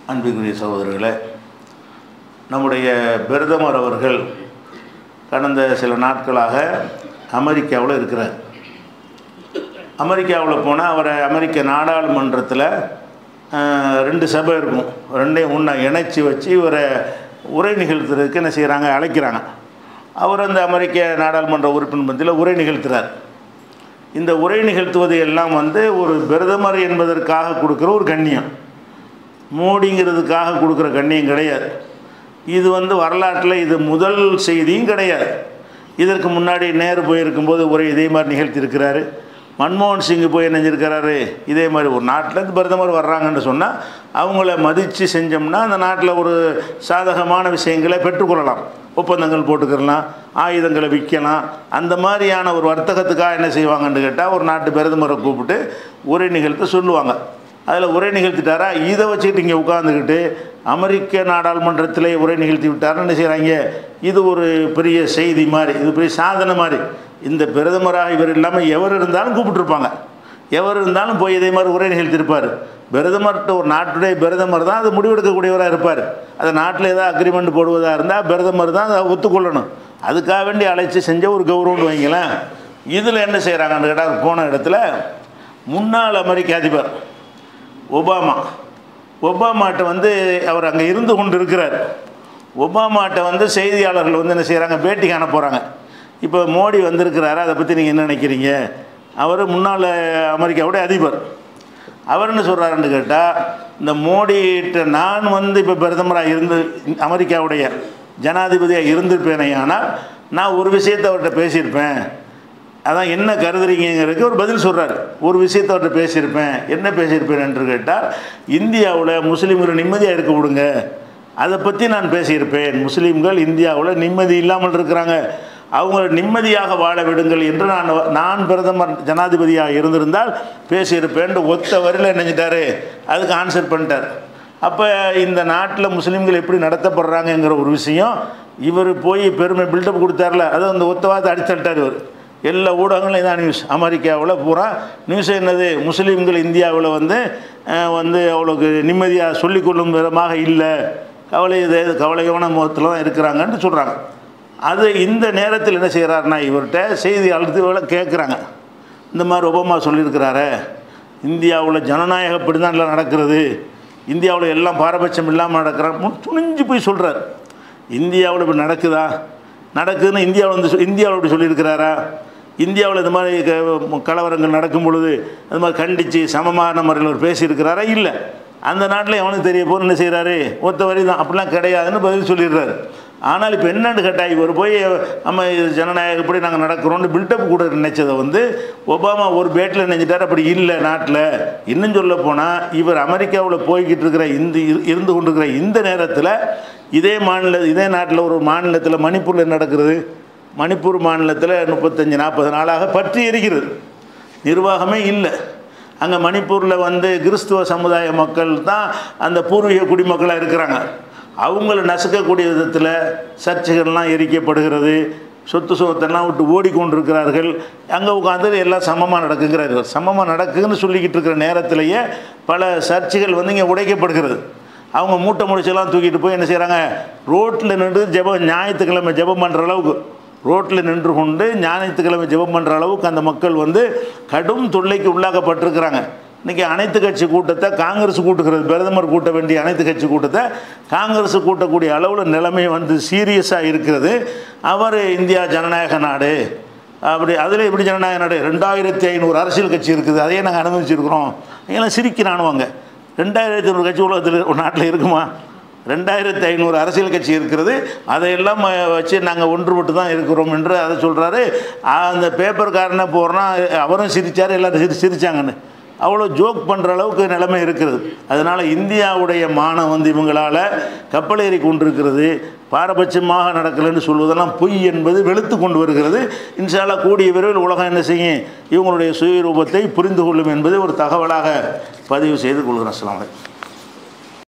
அன்பிற்குரிய சகோதரர்களே நம்முடைய பிரதமர் அவர்கள் கடந்த சில நாட்களாக அமெரிக்காவில் இருக்கிறார் அமெரிக்காவில் போனால் அவரை அமெரிக்க நாடாளுமன்றத்தில் அஹ், ரெண்டு சபை இருக்கும் ரெண்டையும் ஒன்றா இணைச்சி வச்சு இவரை உரை நிகழ்த்துறதுக்கு என்ன செய்கிறாங்க அழைக்கிறாங்க அவர் அந்த அமெரிக்க நாடாளுமன்ற உறுப்பினர் மத்தியில் உரை நிகழ்த்துறார் இந்த உரை நிகழ்த்துவது எல்லாம் வந்து ஒரு பிரதமர் என்பதற்காக கொடுக்குற ஒரு கண்ணியம் மோடிங்கிறதுக்காக கொடுக்குற கண்ணியம் கிடையாது இது வந்து வரலாற்றில் இது முதல் செய்தியும் கிடையாது இதற்கு முன்னாடி நேரு போயிருக்கும்போது ஒரு இதே மாதிரி நிகழ்த்தியிருக்கிறாரு மன்மோகன் சிங் போய் நினைஞ்சிருக்கிறாரு இதே மாதிரி ஒரு நாட்டிலேருந்து பிரதமர் வர்றாங்கன்னு சொன்னால் அவங்கள மதித்து செஞ்சோம்னா அந்த நாட்டில் ஒரு சாதகமான விஷயங்களை பெற்றுக்கொள்ளலாம் ஒப்பந்தங்கள் போட்டுக்கிறலாம் ஆயுதங்களை விற்கலாம் அந்த மாதிரியான ஒரு வர்த்தகத்துக்காக என்ன செய்வாங்கன்னு கேட்டால் ஒரு நாட்டு பிரதமரை கூப்பிட்டு உரை நிகழ்த்த சொல்லுவாங்க அதில் உரை நிகழ்த்திட்டாரா இதை வச்சுக்கிட்டு இங்கே உட்காந்துக்கிட்டு அமெரிக்க நாடாளுமன்றத்திலே உரை நிகழ்த்தி விட்டாருன்னு என்ன செய்கிறாங்க இது ஒரு பெரிய செய்தி மாதிரி இது பெரிய சாதனை மாதிரி இந்த பிரதமராக இவர் இல்லாமல் எவர் இருந்தாலும் கூப்பிட்டுருப்பாங்க எவர் இருந்தாலும் போய் இதே மாதிரி உரை நிகழ்த்தியிருப்பார் பிரதமர்கிட்ட ஒரு நாட்டுடைய பிரதமர் தான் அது முடிவெடுக்கக்கூடியவராக இருப்பார் அந்த நாட்டில் ஏதாவது அக்ரிமெண்ட் போடுவதாக இருந்தால் பிரதமர் தான் அதை ஒத்துக்கொள்ளணும் அதுக்காக வேண்டி அழைச்சி செஞ்ச ஒரு கௌரவம்னு வைங்களேன் இதில் என்ன செய்கிறாங்கன்னு கேட்டால் போன இடத்துல முன்னாள் அமெரிக்க அதிபர் ஒபாமா ஒபாமாட்ட வந்து அவர் அங்கே இருந்து கொண்டு இருக்கிறார் ஒபாமாட்ட வந்து செய்தியாளர்கள் வந்து என்ன செய்கிறாங்க பேட்டி காண போகிறாங்க இப்போ மோடி வந்திருக்கிறாரு அதை பற்றி நீங்கள் என்ன நினைக்கிறீங்க அவர் முன்னாள் அமெரிக்காவுடைய அதிபர் அவர் என்ன சொல்கிறாருன்னு கேட்டால் இந்த மோடிகிட்ட நான் வந்து இப்போ பிரதமராக இருந்து அமெரிக்காவுடைய ஜனாதிபதியாக இருந்திருப்பேனே ஆனால் நான் ஒரு விஷயத்தை அவர்கிட்ட பேசியிருப்பேன் அதான் என்ன கருதுறீங்கிறதுக்கு ஒரு பதில் சொல்கிறார் ஒரு விஷயத்தை அவர்கிட்ட பேசியிருப்பேன் என்ன பேசியிருப்பேன் என்று கேட்டால் இந்தியாவில் முஸ்லீம்கள் நிம்மதியாக இருக்க விடுங்க அதை பற்றி நான் பேசியிருப்பேன் முஸ்லீம்கள் இந்தியாவில் நிம்மதி இல்லாமல் இருக்கிறாங்க அவங்கள நிம்மதியாக வாழ விடுங்கள் என்று நான் நான் பிரதமர் ஜனாதிபதியாக இருந்திருந்தால் பேசியிருப்பேன் ஒத்த வரியில் நினைஞ்சிட்டாரு அதுக்கு ஆன்சர் பண்ணிட்டார் அப்போ இந்த நாட்டில் முஸ்லீம்கள் எப்படி நடத்தப்படுறாங்கங்கிற ஒரு விஷயம் இவர் போய் பெருமை பில்டப் கொடுத்தார்ல அதை அந்த ஒத்த வார்த்தை அடித்தட்டார் இவர் எல்லா ஊடகங்களும் இதான் நியூஸ் அமெரிக்காவில் பூரா நியூஸ் என்னது முஸ்லீம்கள் இந்தியாவில் வந்து அஹ், வந்து அவ்வளோக்கு நிம்மதியாக சொல்லிக்கொள்ளும் விதமாக இல்லை கவலை இது கவலையான முகத்தில் தான் இருக்கிறாங்கன்னு சொல்கிறாங்க அது இந்த நேரத்தில் என்ன செய்கிறாருன்னா இவர்கிட்ட செய்தி அழுத்து கேட்குறாங்க இந்த மாதிரி ஒபாமா சொல்லியிருக்கிறாரே இந்தியாவில் ஜனநாயகப்படி தான் எல்லாம் நடக்கிறது இந்தியாவில் எல்லாம் பாரபட்சம் இல்லாமல் நடக்கிறாங்க துணிஞ்சு போய் சொல்கிறார் இந்தியாவில் இப்படி நடக்குதா நடக்குதுன்னு இந்தியாவில் வந்து சொ- இந்தியாவில் இப்படி சொல்லியிருக்கிறாரா இந்தியாவில் இந்த மாதிரி க- கலவரங்கள் நடக்கும் பொழுது அது மாதிரி கண்டித்து சமமான முறையில் அவர் பேசியிருக்கிறாரா இல்லை அந்த நாட்டில் எவனுக்கு தெரிய போன்னு என்ன செய்கிறாரு ஒத்த வரி தான் அப்படிலாம் கிடையாதுன்னு பதில் சொல்லிடுறாரு ஆனால் இப்போ என்னன்னு கேட்டால் இவர் போய் நம்ம இது ஜனநாயகப்படி நாங்கள் நடக்கிறோம்னு பில்டப் கூட நினைச்சதை வந்து ஒபாமா ஒரு பேட்டில் நினைச்சிட்டார் அப்படி இல்லை நாட்டில் இன்னும் சொல்ல போனால் இவர் அமெரிக்காவில் போய்கிட்டு இருக்கிற இந்த இரு- இருந்து கொண்டிருக்கிற இந்த நேரத்தில் இதே மாநில இதே நாட்டில் ஒரு மாநிலத்தில் மணிப்பூரில் என்ன நடக்கிறது மணிப்பூர் மாநிலத்தில் முப்பத்தஞ்சு நாற்பது நாளாக பற்றி எரிகிறது நிர்வாகமே இல்லை அங்கே மணிப்பூரில் வந்து கிறிஸ்துவ சமுதாய மக்கள் தான் அந்த பூர்வீக குடிமக்களாக இருக்கிறாங்க அவங்கள நசுக்கக்கூடிய விதத்தில் சர்ச்சைகள்லாம் எரிக்கப்படுகிறது சொத்து சுகத்தெல்லாம் விட்டு ஓடிக்கொண்டிருக்கிறார்கள் அங்கே உட்காந்து எல்லாம் சமமாக நடக்குங்கிறார்கள் சமமாக நடக்குதுன்னு சொல்லிக்கிட்டு இருக்கிற நேரத்திலேயே பல சர்ச்சைகள் வந்து இங்கே உடைக்கப்படுகிறது அவங்க மூட்டை முடிச்செல்லாம் தூக்கிட்டு போய் என்ன செய்கிறாங்க ரோட்டில் நின்று ஜெபம் ஞாயிற்றுக்கிழமை ஜெபம் பண்ணுற அளவுக்கு ரோட்டில் நின்று கொண்டு ஞாயிற்றுக்கிழமை ஜெபம் பண்ணுற அளவுக்கு அந்த மக்கள் வந்து கடும் தொல்லைக்கு உள்ளாக்கப்பட்டிருக்கிறாங்க இன்றைக்கி அனைத்து கட்சி கூட்டத்தை காங்கிரஸ் கூட்டுகிறது பிரதமர் கூட்ட வேண்டிய அனைத்து கட்சி கூட்டத்தை காங்கிரஸ் கூட்டக்கூடிய அளவில் நிலைமை வந்து சீரியஸாக இருக்கிறது அவர் இந்தியா ஜனநாயக நாடு அப்படி அதில் எப்படி ஜனநாயக நாடு ரெண்டாயிரத்தி ஐநூறு அரசியல் கட்சி இருக்குது அதையே நாங்கள் அனுமதிச்சிருக்கிறோம் எல்லாம் சிரிக்கிறானுவாங்க ரெண்டாயிரத்தி ஐநூறு கட்சி உலகத்தில் ஒரு நாட்டில் இருக்குமா ரெண்டாயிரத்தி ஐநூறு அரசியல் கட்சி இருக்கிறது அதையெல்லாம் அஹ், வச்சு நாங்கள் ஒன்றுபட்டு தான் இருக்கிறோம் என்று அதை சொல்கிறாரு அந்த பேப்பர்காரனை போகிறனா அவரும் சிரித்தார் எல்லாரும் சிரி சிரித்தாங்கன்னு அவ்வளோ ஜோக் பண்ணுற அளவுக்கு நிலைமை இருக்கிறது அதனால் இந்தியாவுடைய மானம் வந்து இவங்களால் கப்பலேறி கொண்டிருக்கிறது பாரபட்சமாக நடக்கலைன்னு சொல்வதெல்லாம் பொய் என்பது வெளுத்து கொண்டு வருகிறது இன்ஷால்லா கூடிய விரைவில் உலகம் என்ன செய்யும் இவங்களுடைய சுயரூபத்தை புரிந்து கொள்ளும் என்பதை ஒரு தகவலாக பதிவு செய்து கொள்கிறேன் அஸ்ஸலாமு அலைக்கும்